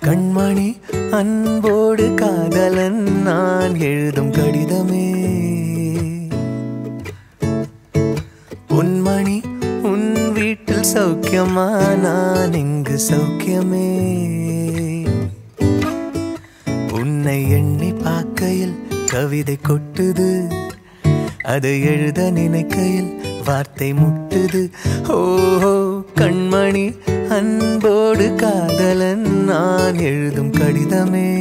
கண்மணி அன்போடு காதலன் நான் எழுதும் கடிதமே பொன்மணி உன் வீட்டில் சௌக்கியமா நான் இங்கு சௌக்கியமே உன்னை எண்ணி பார்க்கையில் கவிதை கொட்டுது அதை எழுத நினைக்கையில் வார்த்தை முட்டுது ஓஹோ கண்மணி அன்போடு காதலன் நான் எழுதும் கடிதமே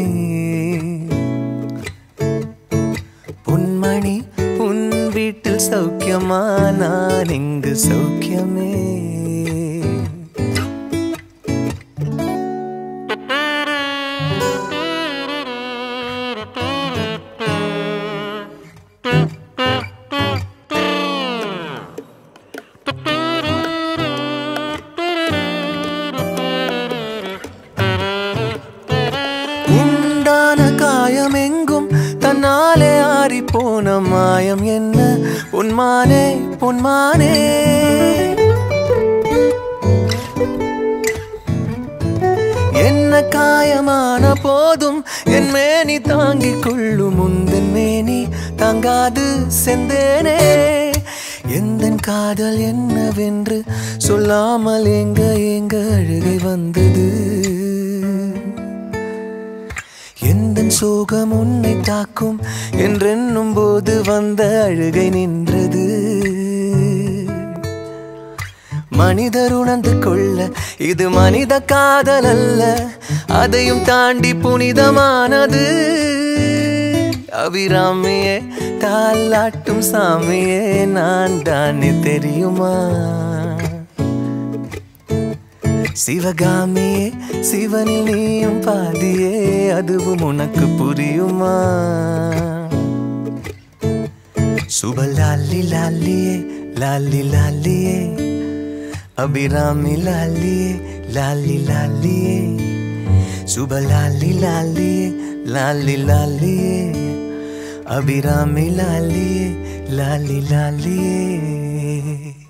பொன்மணி உன் வீட்டில் சௌக்கியமா நான் இங்கு சௌக்கியமே உண்டான காயமெங்கும் தன்னாலே ஆறி போன மாயம் என்ன பொன்மானே பொன்மானே என்ன காயமான போதும் என் மேனி தாங்கிக் கொள்ளும் முந்தன் மேனி தாங்காது செந்தேனே எந்தன் காதல் என்னவென்று சொல்லாமல் எங்க எங்க அழுகை வந்தது எந்தன் சோகம் உன்னை தாக்கும் என்றென்னும் போது வந்த அழுகை நின்றது மனிதர் உணர்ந்து கொள்ள இது மனித காதல் அல்ல அதையும் தாண்டி புனிதமானது அபிராமியே தாலாட்டும் சாமியே நான் தானே தெரியுமா சிவகாமியே சிவனில் நீயும் பாதியே அதுவும் உனக்கு புரியுமா சுப லாலி லாலியே லாலி லாலியே அபிராமி லாலியே லாலி லாலியே சுப லாலி லாலியே லாலி லாலியே அபிராமி லாலியே லாலி லாலியே